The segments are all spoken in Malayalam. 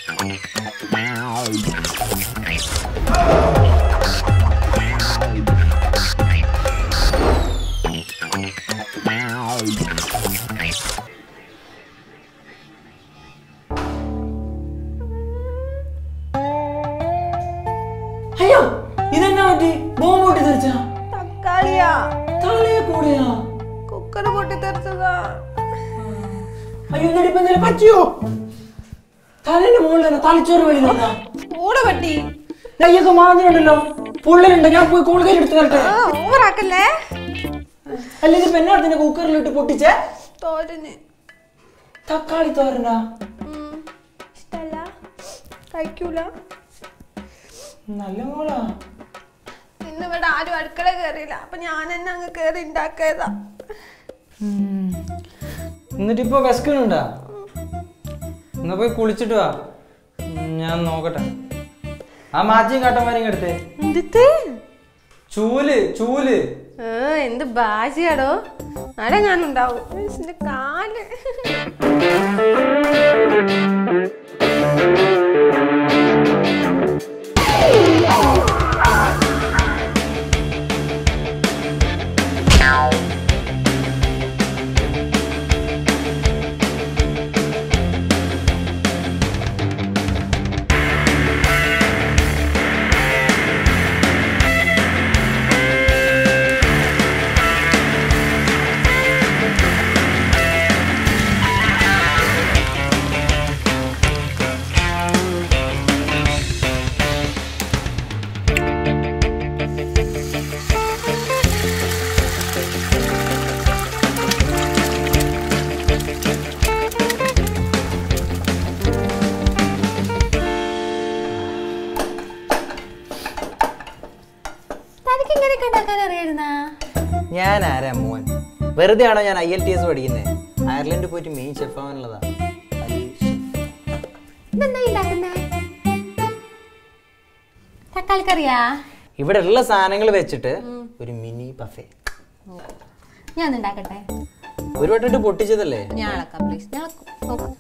അയ്യോ ഇതെന്നാ പറ്റി ബോംബ് പൊട്ടി തെറിച്ചാ തക്കാളിയാ തലയെ കൂടെയാ കുക്കർ പൊട്ടിത്തെറിച്ചതാ അയ്യോ എന്നിട്ട് ഇപ്പൊ എന്തെങ്കിലും പറ്റിയോ തലേന്റെ മുകളിൽ തന്നെ തലച്ചോറ് വെളി നിന്നാ കൂടെ പറ്റി കയ്യൊക്കെ മാറുന്നുണ്ടല്ലോ പുള്ളിലുണ്ട് ഞാൻ പോയി കോൾഗേറ്റ് എടുത്ത് തരട്ടെ ആ ഓവറാക്കല്ലേ അല്ലെങ്കിൽ ഇപ്പൊ എന്നാ കുക്കറിലിട്ട് പൊട്ടിച്ചേ തോരന് തക്കാളി തോരനാ ഉം. ഇഷ്ടല്ല കഴിക്കൂല നല്ല മോളാ ഇന്ന് ഇവിടെ ആരും അടുക്കള കയറിയില്ല അപ്പൊ ഞാൻ തന്നെ അങ്ങ് കയറി ഉണ്ടാക്കിയതാ എന്നിട്ടിപ്പോ വിശക്കണുണ്ടാ എന്നാ പോയി കുളിച്ചിട്ട് വാ ഉം, ഞാൻ നോക്കട്ടെ ആ മാച്ചിയും കട്ടന്മാരെയും എടുത്തേ എന്തിട്ട് ചൂല് ചൂല് എന്ത് ഭാഷയാടോ അവിടെ ഞാൻ ഉണ്ടാവും എന്റെ കാല് തനിക്ക് ഇങ്ങനെയൊക്കെ ഉണ്ടാക്കാൻ അറിയായിരുന്നാ ഞാൻ ആരാ മോൻ വെറുതെ ആണോ ഞാൻ ഐ എൽ ടി എസ് പഠിക്കുന്നത് അയർലൻഡിൽ പോയിട്ട് മെയിൻ ഷെഫ് ആവാനുള്ളതാ ഇതെന്താ ഉണ്ടാക്കുന്നേ തക്കാളിക്കറിയാ ഇവിടെ ഉള്ള സാധനങ്ങൾ വെച്ചിട്ട് ഒരു മിനി ബഫേ ഞാൻ ഒന്ന് ഉണ്ടാക്കട്ടെ ഒരു വട്ടിട്ട് പൊട്ടിച്ചതല്ലേ ഞാൻ അളക്കാം പ്ലീസ് ഞാൻ അളക്കും. നോക്ക്.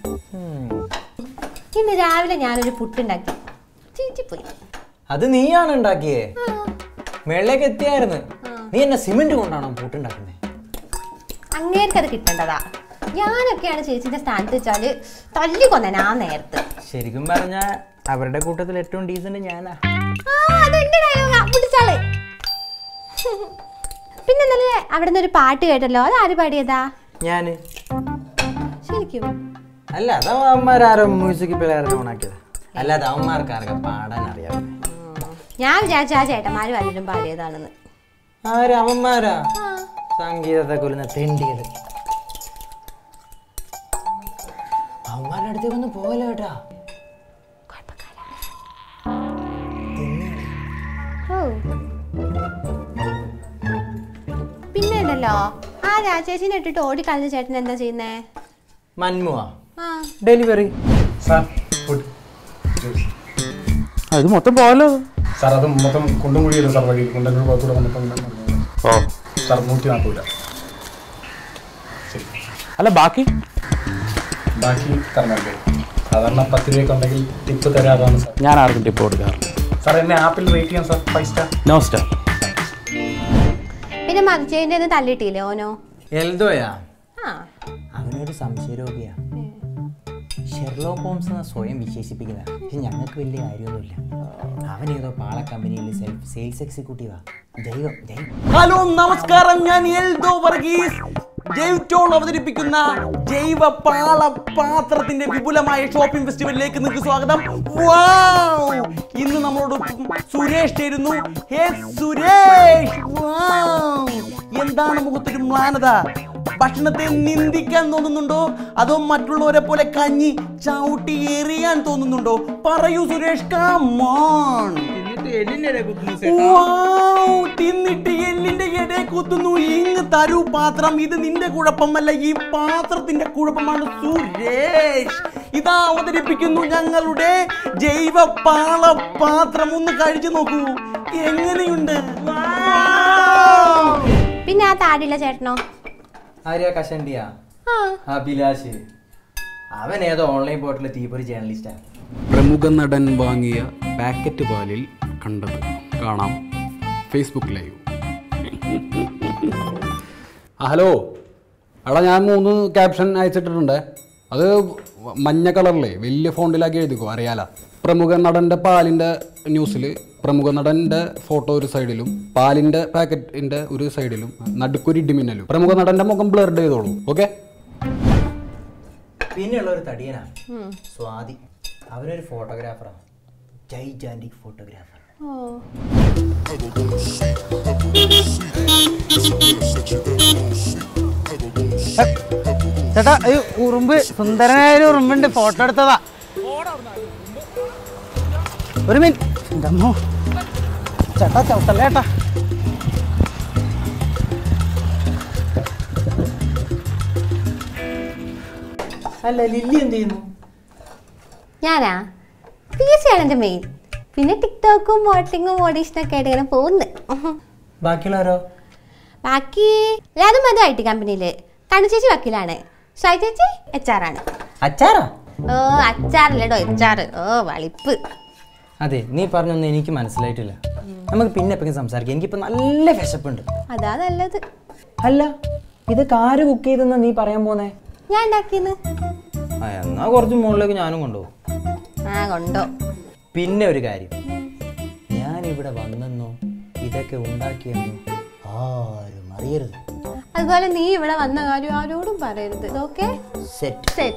ഇന്ന് രാവിലെ ഞാനൊരു പുട്ടുണ്ടാക്കി ചീറ്റിപ്പോയി അത് നീയാണ് ഉണ്ടാക്കിയേ മേളിലേക്ക് എത്തിയായിരുന്നു നീ എന്നെ സിമെന്റ് കൊണ്ടാണോ പൂട്ടുണ്ടാക്കുന്നത് അങ്ങേർക്ക് അത് കിട്ടേണ്ടതാ ഞാനൊക്കെയാണ് ചേച്ചിന്റെ സ്ഥാനത്ത് വെച്ചാല് തല്ലി കൊന്ന ഞാൻ നേരത്ത് ശരിക്കും പറഞ്ഞ അവരുടെ കൂട്ടത്തിൽ ഏറ്റവും ഡീസന്റ് ഞാനാ ആ, അതെന്റെ dialogue ആ. പിടിച്ചാള്. പിന്നെ ഇന്നലെ അവിടെ നിന്ന് ഒരു പാട്ട് കേട്ടല്ലോ അത് ആര് പാടിയതാ ഞാന് ശരിക്കും അല്ല അത് അവന്മാരാരോ മ്യൂസിക് പിള്ളേരെ ഓണാക്കിയത് അല്ലാതെ അവന്മാർക്ക് ആർക്കും പാടാൻ അറിയാം ഞാൻ വിചാരിച്ച ആ ചേട്ടന്മാര് പലരും പാടിയതാണെന്ന് ആര് അവന്മാരാ സംഗീതത്തെ കൊല്ലുന്ന തെണ്ടികള് അവന്മാരുടെ അടുത്തേക്കൊന്ന് പോലെ കേട്ടാ ഓ. പിന്നെ ഉണ്ടല്ലോ ആ രാജേഷിനെ ഇട്ടിട്ട് ഓടിക്കളഞ്ഞ ചേട്ടൻ എന്താ ചെയ്യുന്നേ മന്മുവാ ആ ഡെലിവറി സാർ ഫുഡ് അത് മൊത്തം പോലോ സാർ അത് മൊത്തം കുണ്ടും കുഴിയല്ലോ സാർ വഴി കുണ്ടന്നൂർ ഭാഗത്തൂടെ വന്നപ്പോൾ ഓ സാർ നൂറ്റി നാൽപ്പത് രൂപ ശരി അല്ല ബാക്കി ബാക്കി തരണല്ലേ സാധാരണ പത്ത് രൂപയൊക്കെ ഉണ്ടെങ്കിൽ ടിപ്പ് തരാറാണ് സാർ ഞാൻ ആർക്കും ടിപ്പ് കൊടുക്കാറില്ല സാർ എന്നെ ആപ്പിൽ റേറ്റ് ചെയ്യാം sir five star no star പിന്നെ മതിച്ചേന്റെ ഒന്ന് തല്ലിട്ടില്ലേ ഓനോ എൽദോയാ ആ അവനൊരു സംശയരോഗിയാ ഷെർലോ ഹോംസ് എന്ന സ്വയം വിശേഷിപ്പിക്കുന്ന പക്ഷെ ഞങ്ങൾക്ക് വലിയ കാര്യമൊന്നുമില്ല അവൻ ഏതോ പാള കമ്പനിയിൽ സെയിൽസ് എക്സിക്യൂട്ടീവാ ദൈവം ദൈവം ഹലോ നമസ്കാരം ഞാൻ എൽദോ വർഗീസ് ജൈവ് ടോൺ അവതരിപ്പിക്കുന്ന ജൈവ പാള പാത്രത്തിന്റെ വിപുലമായ ഷോപ്പിംഗ് ഫെസ്റ്റിവലിലേക്ക് നിങ്ങൾക്ക് സ്വാഗതം വൗ! ഇന്ന് നമ്മളോട് സുരേഷ് ചേരുന്നു ഹേ സുരേഷ് വൗ! എന്താണ് മുഖത്തൊരു മ്ലാനത ഭക്ഷണത്തെ നിന്ദിക്കാൻ തോന്നുന്നുണ്ടോ അതോ മറ്റുള്ളവരെ പോലെ കഞ്ഞി ചവിട്ടി എറിയാൻ തോന്നുന്നുണ്ടോ പറയൂ സുരേഷ് കമോൺ വൗ! തിന്നിട്ട് എല്ലിന്റെ ഇടയെ കുത്തുന്നു ഇങ്ങ് തരൂ പാത്രം ഇത് നിന്റെ കുഴപ്പമല്ല ഈ പാത്രത്തിന്റെ കുഴപ്പമാണ് സുരേഷ് ഇതാ അവതരിപ്പിക്കുന്നു ഞങ്ങളുടെ ജൈവ പാള പാത്രം ഒന്ന് കഴിച്ചു നോക്കൂ എങ്ങനെയുണ്ട് വൗ! പിന്നെ ആ താടിയുള്ള ചേട്ടനോ ആര്യ കഷണ്ടിയ ആ അഭിലാഷ് അവൻ ഏതോ ഓൺലൈൻ പോർട്ടലിൽ തീപ്പൊരി ജേർണലിസ്റ്റാണ് പ്രമുഖ നടൻ വാങ്ങിയ പാക്കറ്റ് പാലിൽ കണ്ടത് കാണാം ഫേസ്ബുക്ക് ലൈവ് ആ ഹലോ എടാ ഞാൻ മൂന്ന് ക്യാപ്ഷൻ അയച്ചിട്ടിട്ടുണ്ട് അത് മഞ്ഞ കളറിലെ വലിയ ഫോണ്ടിലാക്കി എഴുതിക്കോ അറിയാല പ്രമുഖ നടൻ്റെ പാലിൻ്റെ ന്യൂസിൽ പ്രമുഖ നടൻ്റെ ഫോട്ടോ ഒരു സൈഡിലും പാലിൻ്റെ പാക്കറ്റിൻ്റെ ഒരു സൈഡിലും നടുക്കൊരു ഇടിമിന്നലും പ്രമുഖ നടൻ്റെ മുഖം ബ്ലർഡ് ചെയ്തോളൂ ഓക്കെ പിന്നെയുള്ള ഒരു തടിയനാണ് സ്വാതി അവനൊരു ഫോട്ടോഗ്രാഫറാണ് ജൈജാൻറ്റിക് ഫോട്ടോഗ്രാഫർ ചേട്ടാ ഈ ഉറുമ്പ് സുന്ദരനായ ഒരു ഉറുമ്പുണ്ട് ഫോട്ടോ എടുത്തതാ ഒരു മിനിറ്റ് എൻ്റെ അമ്മോ ചേട്ടാ ചവിട്ടല്ലേ ചേട്ടാ അല്ല ലില്ലി എന്ത് ചെയ്യുന്നു ഞാനാ പി എസ് സി ആണ് എൻ്റെ മെയിൻ പിന്നെ ടിക്ടോക്കും മോഡലിങ്ങും ഓഡീഷനൊക്കെ ആയിട്ട് ഇങ്ങനെ പോകുന്നു ബാക്കിയുള്ളവരോ ബാക്കി എല്ലാതും മതി ഐ ടി കമ്പനിയിൽ കണ്ണു ചേച്ചി വക്കീലാണ് ഷൈ ചേച്ചി എച്ച് ആർ ആണ് അച്ചാറാ ഓ അച്ചാറില്ലടോ എച്ച് ആർ ഓ വളിപ്പ് അതെ നീ പറഞ്ഞൊന്നും എനിക്ക് മനസ്സിലായിട്ടില്ല നമുക്ക് പിന്നെ എപ്പോഴും സംസാരിക്കാം എനിക്കിപ്പോൾ നല്ല വിശപ്പുണ്ട് അതാ നല്ലത് അല്ല ഇതൊക്കെ ആര് കുക്ക് ചെയ്തെന്നാ നീ പറയാൻ പോന്നേ ഞാൻ ഉണ്ടാക്കിയെന്ന് ആ എന്നാ കുറച്ച് മുകളിലേക്ക് ഞാനും കൊണ്ടുപോകും ആ കൊണ്ടോ പിന്നെ ഒരു കാര്യം ഞാൻ ഇവിടെ വന്നെന്നോ ഇതൊക്കെ ഉണ്ടാക്കിയെന്നോ ആരും അറിയരുത് അതുപോലെ നീ ഇവിടെ വന്ന കാര്യം ആരോടും പറയരുത് ഓക്കെ സെറ്റ് സെറ്റ്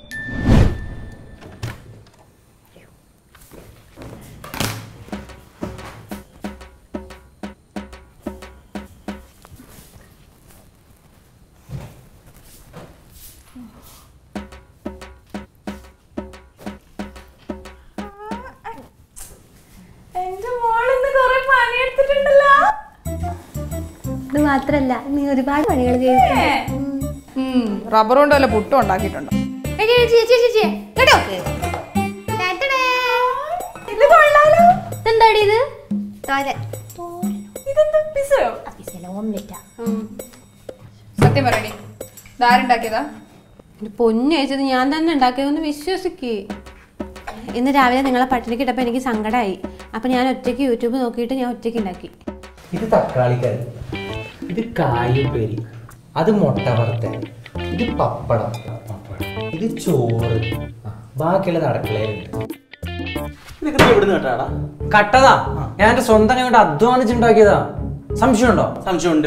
എന്റെ മോളിന്ന് കൊറേ പണിയെടുത്തിട്ടുണ്ടല്ലോ ഇത് മാത്രല്ല നീ ഒരുപാട് പണികൾ ചെയ്തിട്ടുണ്ട് റബ്ബർ കൊണ്ട് വല്ല പുട്ടും ഉണ്ടാക്കിയിട്ടുണ്ടോ എടി, എടി, ചേച്ചി, ചേച്ചി, ഇങ്ങോട്ട് നോക്ക്. ടാറ്റടാ. ഇത് കൊള്ളാലോ ഇതെന്താടി ഇത് തോരൻ. ഇതെന്താ പിസയോ ആ, പിസയല്ല, ഓംലെറ്റാ. സത്യം പറയണി ഇതാരുണ്ടാക്കിയതാ എന്റെ പൊന്നു ചേച്ചത് ഞാൻ തന്നെ ഉണ്ടാക്കിയതൊന്ന് വിശ്വസിക്ക് ഇന്ന് രാവിലെ നിങ്ങളെ പട്ടിണിക്ക് ഇട്ടപ്പോൾ എനിക്ക് സങ്കടമായി അപ്പം ഞാൻ ഒറ്റയ്ക്ക് യൂട്യൂബ് നോക്കിയിട്ട് ഞാൻ ഒറ്റയ്ക്ക് ഉണ്ടാക്കി ഇത് തക്കാളിക്കറി ഇത് കായുപ്പേരി അത് മുട്ട വറുത്ത ഇത് പപ്പടം ഇത് ചോറ് ബാക്കിയുള്ളത് അടുക്കളയിലുണ്ട് ഇതൊക്കെ നീ എവിടുന്ന് കേട്ടാടാ കട്ടതാ ഞാൻ എന്റെ സ്വന്തം കൈ കൊണ്ട് അധ്വാനിച്ചുണ്ടാക്കിയതാ സംശയമുണ്ടോ സംശയമുണ്ട്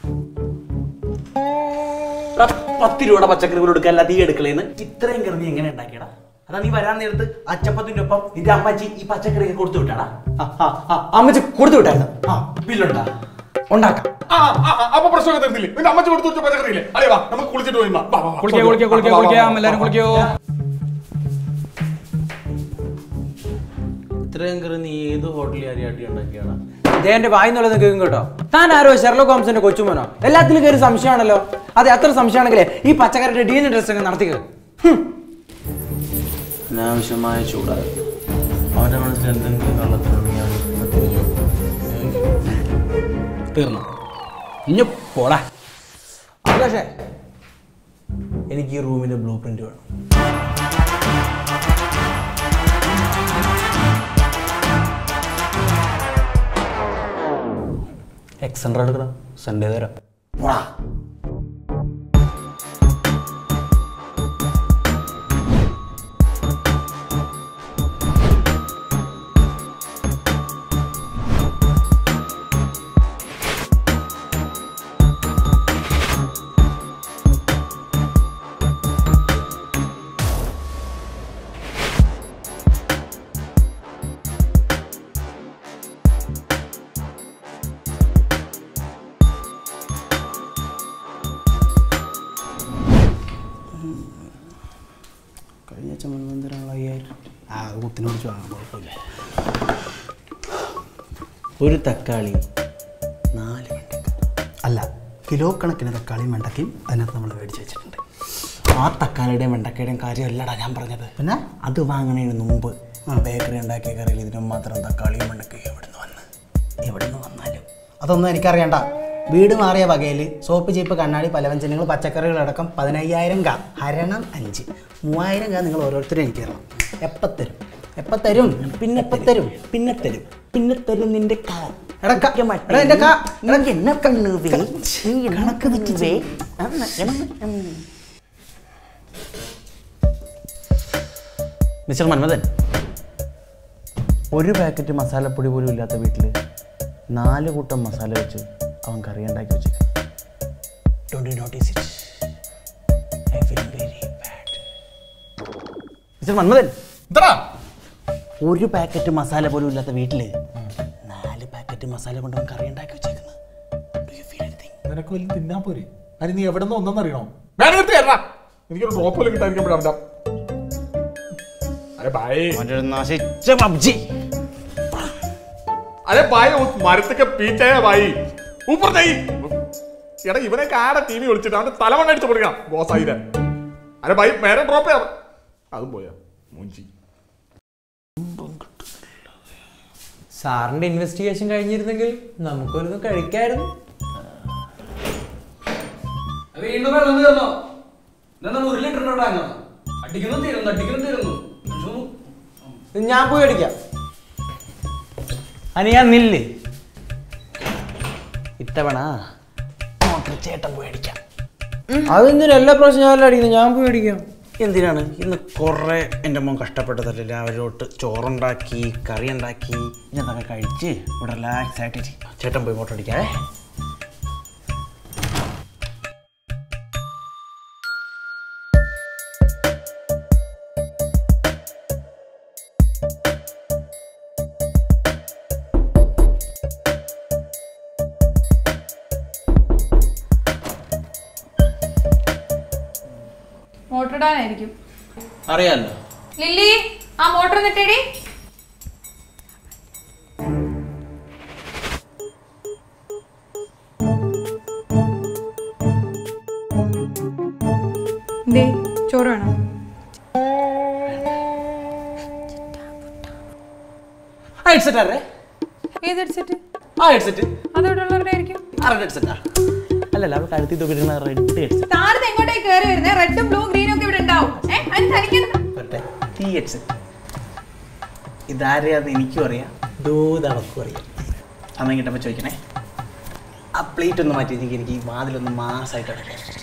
എടാ, പത്ത് രൂപയുടെ പച്ചക്കറി പോലും എടുക്കാല്ല തീ എടുക്കളേന്ന് ഇത്രയും കറി നീ എങ്ങനെ ഉണ്ടാക്കിയടാ അതാ നീ വരാൻ നേരത്ത് അച്ചപ്പത്തിന്റെ ഒപ്പം നിന്റെ അമ്മച്ചി ഈ പച്ചക്കറി ഒക്കെ കൊടുത്തു വിട്ടാടാ ആ, ആ, ആ, അമ്മച്ചി കൊടുത്തു വിട്ടായിരുന്നു ആ ബില്ലുണ്ടാ ഉണ്ടാക്കാം ആ, ആ, ആ, അപ്പൊ പ്രശ്നമൊക്കെ തീർന്നില്ലേ നിന്റെ അമ്മച്ചി കൊടുത്തു വെച്ച പച്ചക്കറിയില്ലേ അല്ലേ വാ നമുക്ക് കുളിച്ചിട്ട് പോയി വാ, വാ, വാ, വാ. കുളിക്കുക കുളിക്കുക കുളിക്കുക കുളിക്കാം എല്ലാവരും കുളിക്കോ ഇത്രയും കറി നീ ഏത് ഹോട്ടലിൽ അരിയാട്ടി ഉണ്ടാക്കിയാടാ ഇതേ എന്റെ വായിന്നുള്ളത് കേൾക്കും കേട്ടോ താൻ ആരോ ഷെർലോ ഹോംസിന്റെ കൊച്ചുമോനോ എല്ലാത്തിലും കയറി സംശയമാണല്ലോ അതെ അത്ര സംശയമാണെങ്കിലേ ഈ പച്ചക്കറിയുടെ ഡി എൻ ടെസ്റ്റ് ഒക്കെ നടത്തിക്കുക അനാവശ്യമായ ചൂടാണ് അവന്റെ മനസ്സിൽ എന്തെങ്കിലും കള്ളത്തിനുണ്ടെങ്കിൽ തീർന്നു ഇഞ്ഞു പോടാ ആകാശേ എനിക്ക് ഈ റൂമിന്റെ ബ്ലൂ പ്രിന്റ് വേണം എക്സ് ഹൺഡ്രഡ് എടുക്കണം സൺഡേ തരാം പോടാ കഴിഞ്ഞ ചമ്മന്തിനുള്ള അയ്യായിരം ആ കുത്തിനെ പിടിച്ച് വാങ്ങാൻ കുഴപ്പമില്ല ഒരു തക്കാളി നാല് വെണ്ടക്ക അല്ല കിലോ കണക്കിന് തക്കാളിയും വെണ്ടക്കയും അതിനകത്ത് നമ്മൾ മേടിച്ച് വെച്ചിട്ടുണ്ട് ആ തക്കാളിയുടെയും വെണ്ടക്കയുടെയും കാര്യമല്ലടാ ഞാൻ പറഞ്ഞത് പിന്നെ അത് വാങ്ങണതിന് മുമ്പ് ബേക്കറി ഉണ്ടാക്കിയ കറിയിൽ ഇതിനും മാത്രം തക്കാളിയും വെണ്ടക്കയും എവിടെ നിന്ന് വന്ന് എവിടെ നിന്ന് വന്നാലും അതൊന്നും എനിക്കറിയണ്ട വീട് മാറിയ വകയിൽ സോപ്പ് ചീപ്പ് കണ്ണാടി പലവ്യഞ്ജനങ്ങൾ പച്ചക്കറികളടക്കം പതിനയ്യായിരം കാ ഹരണം അഞ്ച് മൂവായിരം കാ നിങ്ങൾ ഓരോരുത്തരും എനിക്ക് തരണം എപ്പം തരും എപ്പം തരും പിന്നെ എപ്പം തരും പിന്നെ തരും പിന്നെ തരും നിന്റെ കാ എടാ കാ- എടാ എൻ്റെ കാ എടാ എന്നെ കണ്ണു വേ നീ കണക്ക് വേ മിസ്റ്റർ മന്മഥൻ ഒരു പാക്കറ്റ് മസാലപ്പൊടി പോലും ഇല്ലാത്ത വീട്ടിൽ നാല് കൂട്ടം മസാല വെച്ച് അവൻ കറി ഉണ്ടാക്കി വെച്ചു don't you notice it I feel very bad mister Manmadhan ഇതടാ ഒരു പാക്കറ്റ് മസാല പോലും ഇല്ലാത്ത വീട്ടിൽ നാല് പാക്കറ്റ് മസാല കൊണ്ട് അവൻ കറി ഉണ്ടാക്കി വെച്ചേക്കുന്നത് ഡു യു ഫീൽ എനിത്തിങ് നിനക്ക് വലിയ തിന്നാൻ പോരെ അതിന് നീ എവിടെ നിന്ന് ഒന്നെന്നറിയണോ വേണം നിർത്തി തരണ എനിക്കൊരു ഡ്രോപ്പ് പോലും കിട്ടാതിരിക്കുമ്പോഴാ അവൻ്റെ അരെ ബായ് അവൻ്റെ ഒരു നശിച്ച പബ്ജി अरे भाई उस മരത്തൊക്കെ के पीछे है भाई ऊपर नहीं എടാ ഇവനെ ആടെ ടി വി വിളിച്ചിട്ട് അവന്റെ തലമണ്ണ അടിച്ചു കൊടുക്കണം ബോസ് ആയിരം അരെ ഭായി മേരെ ഡ്രോപ്പ് ചെയ്യാം അതും പോയാ മൂഞ്ചി സാറിന്റെ ഇൻവെസ്റ്റിഗേഷൻ കഴിഞ്ഞിരുന്നെങ്കിൽ നമുക്കൊരു കഴിക്കായിരുന്നു വീണ്ടും വെള്ളം തീർന്നോ എന്നാ ഒരു ലിറ്റർ ഉണ്ടാകുന്ന അടിക്കുന്നു തീരുന്നു അടിക്കുന്നു തീരുന്നു ഇത് ഞാൻ പോയി അടിക്കാം അനിയാ നില്ല് ഇത്തവണ മോട്ടർ ചേട്ടൻ പോയി അടിക്കാം അതെന്തിനും എല്ലാ പ്രാവശ്യം ഞാൻ അടിക്കുന്നത് ഞാൻ പോയി അടിക്കാം എന്തിനാണ് ഇന്ന് കുറേ എൻ്റെ മോൻ കഷ്ടപ്പെട്ടതല്ലേ രാവിലോട്ട് ചോറുണ്ടാക്കി കറി ഉണ്ടാക്കി ഇതൊക്കെ കഴിച്ച് ഇവിടെ റിലാക്സ് ആയിട്ട് ഇരി. ചേട്ടൻ പോയി മോട്ടർ അടിക്കാവേ മോട്ടർ ഇടാനായിരിക്കും അറിയാമല്ലോ ലില്ലി ആ മോട്ടർ നിട്ടേടി ദേ ചോറ് വേണം ആ ഹെഡ്സെറ്റ് ആരേ ഏത് ഹെഡ്സെറ്റ് ആ ഹെഡ്സെറ്റ് അതോടെ ഉള്ളവരുടെ ആയിരിക്കും ആരുടെ ഹെഡ്സെറ്റാ അല്ലല്ല അവർ കഴുത്തി തൂക്കിയിരുന്ന റെഡ് ഹെഡ്സെറ്റ് താഴത്ത് എങ്ങോട്ടേക്ക് കയറി വരുന്നത് റെഡും ബ്ലൂ ഗ്രീനും ഒക്കെ ഇവിടെ ഉണ്ടാവും ഏഹ് അതിന് തനിക്കെന്താ പറ്റേ ടീ ഹെഡ്സെറ്റ് ഇതാരെയാന്ന് എനിക്കും അറിയാം ദൂതളക്കും അറിയാം അന്ന് കിട്ടുമ്പോൾ ചോദിക്കണേ ആ പ്ലേറ്റ് ഒന്ന് മാറ്റി എനിക്ക് എനിക്ക് ഈ വാതിലൊന്ന് മാസമായിട്ട് അടക്കാം